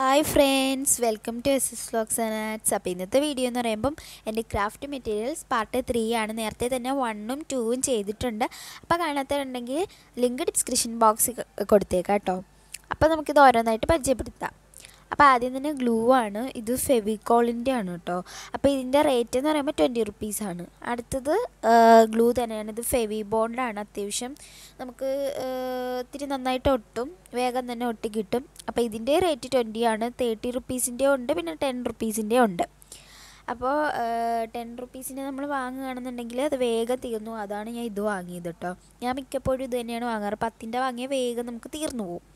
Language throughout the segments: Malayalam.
hi friends welcome to S S vlogs and arts അപ്പോൾ ഇന്നത്തെ വീഡിയോ എന്ന് പറയുമ്പം എൻ്റെ ക്രാഫ്റ്റ് മെറ്റീരിയൽസ് പാർട്ട് ത്രീ ആണ് നേരത്തെ തന്നെ വണ്ണും ടൂവും ചെയ്തിട്ടുണ്ട് അപ്പോൾ കാണാത്തതുണ്ടെങ്കിൽ ലിങ്ക് ഡിസ്ക്രിപ്ഷൻ ബോക്സിൽ കൊടുത്തേക്കാം കേട്ടോ അപ്പോൾ നമുക്കിത് ഓരോന്നായിട്ട് പരിചയപ്പെടുത്താം അപ്പോൾ ആദ്യം തന്നെ ഗ്ലൂ ആണ് ഇത് ഫെവിക്കോളിൻ്റെ ആണ് കേട്ടോ അപ്പോൾ ഇതിൻ്റെ റേറ്റ് എന്ന് പറയുമ്പോൾ ട്വൻറ്റി റുപ്പീസാണ് അടുത്തത് ഗ്ലൂ തന്നെയാണ് ഇത് ഫെവി ബോണ്ടാണ് അത്യാവശ്യം നമുക്ക് ഇത്തിരി നന്നായിട്ട് ഒട്ടും വേഗം തന്നെ ഒട്ടി കിട്ടും അപ്പോൾ ഇതിൻ്റെ റേറ്റ് ട്വൻറ്റി ആണ് തേർട്ടി റുപ്പീസിൻ്റെ ഉണ്ട് പിന്നെ ടെൻ റുപ്പീസിൻ്റെ ഉണ്ട് അപ്പോൾ ടെൻ റുപ്പീസിന് നമ്മൾ വാങ്ങുകയാണെന്നുണ്ടെങ്കിൽ അത് വേഗം തീർന്നു അതാണ് ഞാൻ ഇത് വാങ്ങിയത് കേട്ടോ ഞാൻ മിക്കപ്പോഴും ഇത് തന്നെയാണ് വാങ്ങാറ് പത്തിൻ്റെ വാങ്ങിയ വേഗം നമുക്ക് തീർന്നു പോകും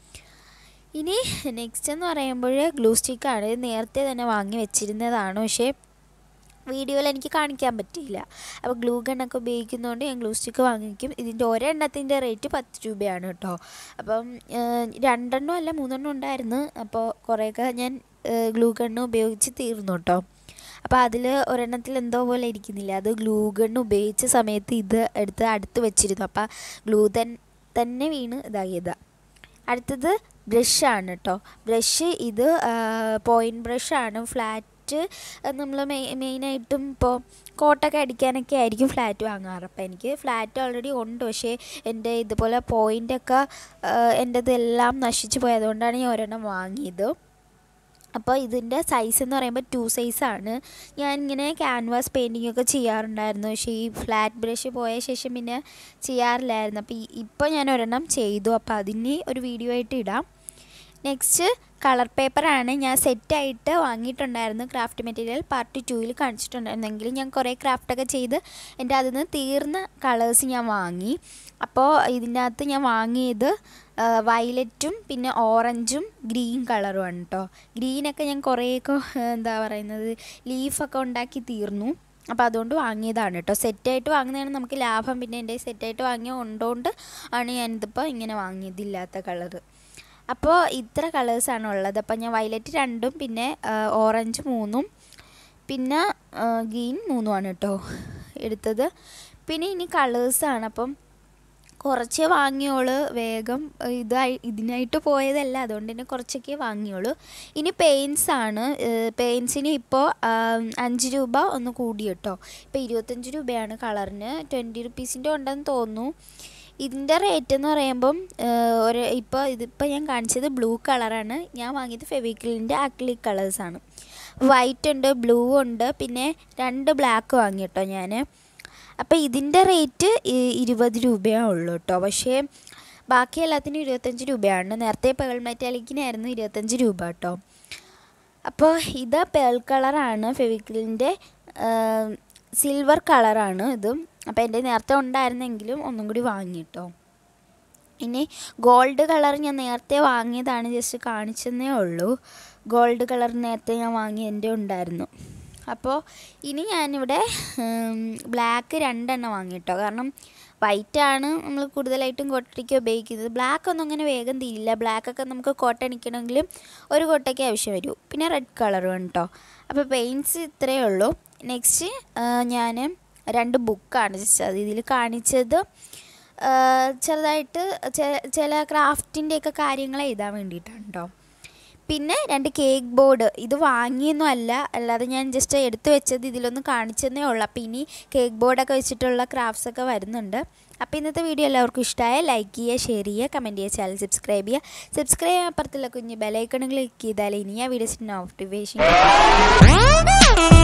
ഇനി നെക്സ്റ്റ് എന്ന് പറയുമ്പോൾ ഗ്ലൂ സ്റ്റിക്കാണ് നേരത്തെ തന്നെ വാങ്ങി വെച്ചിരുന്നതാണ് പക്ഷേ വീഡിയോയിൽ എനിക്ക് കാണിക്കാൻ പറ്റിയില്ല അപ്പോൾ ഗ്ലൂ ഗണ്ണൊക്കെ ഉപയോഗിക്കുന്നതുകൊണ്ട് ഞാൻ ഗ്ലൂ സ്റ്റിക്ക് വാങ്ങിക്കും ഇതിൻ്റെ ഒരെണ്ണത്തിൻ്റെ റേറ്റ് പത്ത് രൂപയാണ് കേട്ടോ അപ്പം രണ്ടെണ്ണം അല്ല മൂന്നെണ്ണം ഉണ്ടായിരുന്നു അപ്പോൾ കുറേയൊക്കെ ഞാൻ ഗ്ലൂ ഗണ്ണ് ഉപയോഗിച്ച് തീർന്നു കേട്ടോ അപ്പോൾ അതിൽ ഒരെണ്ണത്തിൽ എന്തോ പോലെ ഇരിക്കുന്നില്ല അത് ഗ്ലൂ ഗണ്ണ് ഉപയോഗിച്ച സമയത്ത് ഇത് എടുത്ത് അടുത്ത് വെച്ചിരുന്നു അപ്പോൾ ഗ്ലൂ തൻ തന്നെ വീണ് ഇതാകിയതാണ് അടുത്തത് ബ്രഷാണ് കേട്ടോ ബ്രഷ് ഇത് പോയിൻറ്റ് ബ്രഷാണ് ഫ്ലാറ്റ് നമ്മൾ മെയ് മെയിനായിട്ടും ഇപ്പോൾ കോട്ടൊക്കെ അടിക്കാനൊക്കെ ആയിരിക്കും ഫ്ലാറ്റ് വാങ്ങാറ് അപ്പോൾ എനിക്ക് ഫ്ലാറ്റ് ഓൾറെഡി ഉണ്ട് പക്ഷേ എൻ്റെ ഇതുപോലെ പോയിൻ്റൊക്കെ എൻ്റെത് എല്ലാം നശിച്ചു പോയതുകൊണ്ടാണ് ഞാൻ ഒരെണ്ണം വാങ്ങിയത് അപ്പോൾ ഇതിൻ്റെ സൈസ് എന്ന് പറയുമ്പോൾ ടു സൈസാണ് ഞാൻ ഇങ്ങനെ ക്യാൻവാസ് പെയിൻറ്റിംഗ് ഒക്കെ ചെയ്യാറുണ്ടായിരുന്നു പക്ഷേ ഈ ഫ്ലാറ്റ് ബ്രഷ് പോയ ശേഷം പിന്നെ ചെയ്യാറില്ലായിരുന്നു അപ്പോൾ ഇപ്പോൾ ഞാൻ ഒരെണ്ണം ചെയ്തു അപ്പോൾ അതിന് ഒരു വീഡിയോ ആയിട്ട് ഇടാം നെക്സ്റ്റ് കളർ പേപ്പറാണ് ഞാൻ സെറ്റായിട്ട് വാങ്ങിയിട്ടുണ്ടായിരുന്നു ക്രാഫ്റ്റ് മെറ്റീരിയൽ പാർട്ട് ടൂവിൽ കാണിച്ചിട്ടുണ്ടായിരുന്നെങ്കിൽ ഞാൻ കുറേ ക്രാഫ്റ്റൊക്കെ ചെയ്ത് എൻ്റെ അതിൽ നിന്ന് തീർന്ന കളേഴ്സ് ഞാൻ വാങ്ങി അപ്പോൾ ഇതിൻ്റെ അകത്ത് ഞാൻ വാങ്ങിയത് വയലറ്റും പിന്നെ ഓറഞ്ചും ഗ്രീൻ കളറുമാണ് കേട്ടോ ഗ്രീനൊക്കെ ഞാൻ കുറേയൊക്കെ എന്താ പറയുന്നത് ലീഫൊക്കെ ഉണ്ടാക്കി തീർന്നു അപ്പോൾ അതുകൊണ്ട് വാങ്ങിയതാണ് കേട്ടോ സെറ്റായിട്ട് വാങ്ങുന്നതാണ് നമുക്ക് ലാഭം പിന്നെ എൻ്റെ സെറ്റായിട്ട് വാങ്ങിയ ഉണ്ടോണ്ട് ആണ് ഞാനിതിപ്പോൾ ഇങ്ങനെ വാങ്ങിയതില്ലാത്ത കളറ് അപ്പോൾ ഇത്ര കളേഴ്സാണ് ഉള്ളത് അപ്പോൾ ഞാൻ വയലറ്റ് രണ്ടും പിന്നെ ഓറഞ്ച് മൂന്നും പിന്നെ ഗ്രീൻ മൂന്നുമാണ് കേട്ടോ എടുത്തത് പിന്നെ ഇനി കളേഴ്സാണ് അപ്പം കുറച്ചേ വാങ്ങിയോളൂ വേഗം ഇതായി ഇതിനായിട്ട് പോയതല്ല അതുകൊണ്ട് തന്നെ കുറച്ചൊക്കെ വാങ്ങിയോളൂ ഇനി പെയിൻസ് ആണ് പെയിൻസിന് ഇപ്പോൾ അഞ്ച് രൂപ ഒന്ന് കൂടി കേട്ടോ ഇപ്പോൾ ഇരുപത്തഞ്ച് രൂപയാണ് കളറിന് ട്വൻറ്റി റുപ്പീസിൻ്റെ ഉണ്ടെന്ന് തോന്നുന്നു ഇതിൻ്റെ റേറ്റ് എന്ന് പറയുമ്പം ഒരു ഇപ്പോൾ ഇതിപ്പോൾ ഞാൻ കാണിച്ചത് ബ്ലൂ കളറാണ് ഞാൻ വാങ്ങിയത് ഫെവിക്കിളിൻ്റെ അക്ലിക് കളേഴ്സാണ് വൈറ്റ് ഉണ്ട് ബ്ലൂ ഉണ്ട് പിന്നെ രണ്ട് ബ്ലാക്ക് വാങ്ങി കേട്ടോ ഞാൻ അപ്പോൾ ഇതിൻ്റെ റേറ്റ് ഇരുപത് രൂപയേ ഉള്ളൂ കേട്ടോ പക്ഷേ ബാക്കി എല്ലാത്തിനും ഇരുപത്തഞ്ച് രൂപയാണ് നേരത്തെ പേൾ മെറ്റാലിക്കിനായിരുന്നു ഇരുപത്തഞ്ച് രൂപ കേട്ടോ അപ്പോൾ ഇത് പേൾ കളറാണ് ഫെവിക്കിളിൻ്റെ സിൽവർ കളറാണ് ഇതും അപ്പോൾ എൻ്റെ നേരത്തെ ഉണ്ടായിരുന്നെങ്കിലും ഒന്നും കൂടി വാങ്ങിട്ടോ ഇനി ഗോൾഡ് കളർ ഞാൻ നേരത്തെ വാങ്ങിയതാണ് ജസ്റ്റ് കാണിച്ചെന്നേ ഉള്ളൂ ഗോൾഡ് കളർ നേരത്തെ ഞാൻ വാങ്ങി എൻ്റെ ഉണ്ടായിരുന്നു അപ്പോൾ ഇനി ഞാനിവിടെ ബ്ലാക്ക് രണ്ടെണ്ണം വാങ്ങിട്ടോ കാരണം വൈറ്റാണ് നമ്മൾ കൂടുതലായിട്ടും കൊട്ടയ്ക്ക് ഉപയോഗിക്കുന്നത് ബ്ലാക്ക് ഒന്നും അങ്ങനെ വേഗം തീരില്ല ബ്ലാക്കൊക്കെ നമുക്ക് കോട്ടണിക്കണമെങ്കിലും ഒരു കൊട്ടയ്ക്ക് ആവശ്യം വരൂ പിന്നെ റെഡ് കളറും കേട്ടോ അപ്പോൾ പെയിൻറ്റ്സ് ഇത്രയേ ഉള്ളൂ നെക്സ്റ്റ് ഞാൻ രണ്ട് ബുക്കാണ് ജസ്റ്റ് അത് ഇതിൽ കാണിച്ചത് ചെറുതായിട്ട് ചില ക്രാഫ്റ്റിൻ്റെയൊക്കെ കാര്യങ്ങൾ എഴുതാൻ വേണ്ടിയിട്ടാണ് കേട്ടോ പിന്നെ രണ്ട് കേക്ക് ബോർഡ് ഇത് വാങ്ങിയൊന്നും അല്ല അല്ലാതെ ഞാൻ ജസ്റ്റ് എടുത്തു വെച്ചത് ഇതിലൊന്ന് കാണിച്ചെന്നേ ഉള്ളൂ അപ്പോൾ ഇനി കേക്ക് ബോർഡൊക്കെ വെച്ചിട്ടുള്ള ക്രാഫ്റ്റ്സ് ഒക്കെ വരുന്നുണ്ട് അപ്പോൾ ഇന്നത്തെ വീഡിയോ എല്ലാവർക്കും ഇഷ്ടമായ ലൈക്ക് ചെയ്യുക ഷെയർ ചെയ്യുക കമൻറ്റ് ചെയ്യുക ചാനൽ സബ്സ്ക്രൈബ് ചെയ്യുക സബ്സ്ക്രൈബ് ചെയ്യാൻ അപ്പുറത്തുള്ള കുഞ്ഞ് ബെലൈക്കൺ ക്ലിക്ക് ചെയ്താൽ ഇനി ആ വീഡിയോസിൻ്റെ നോട്ടിഫിക്കേഷൻ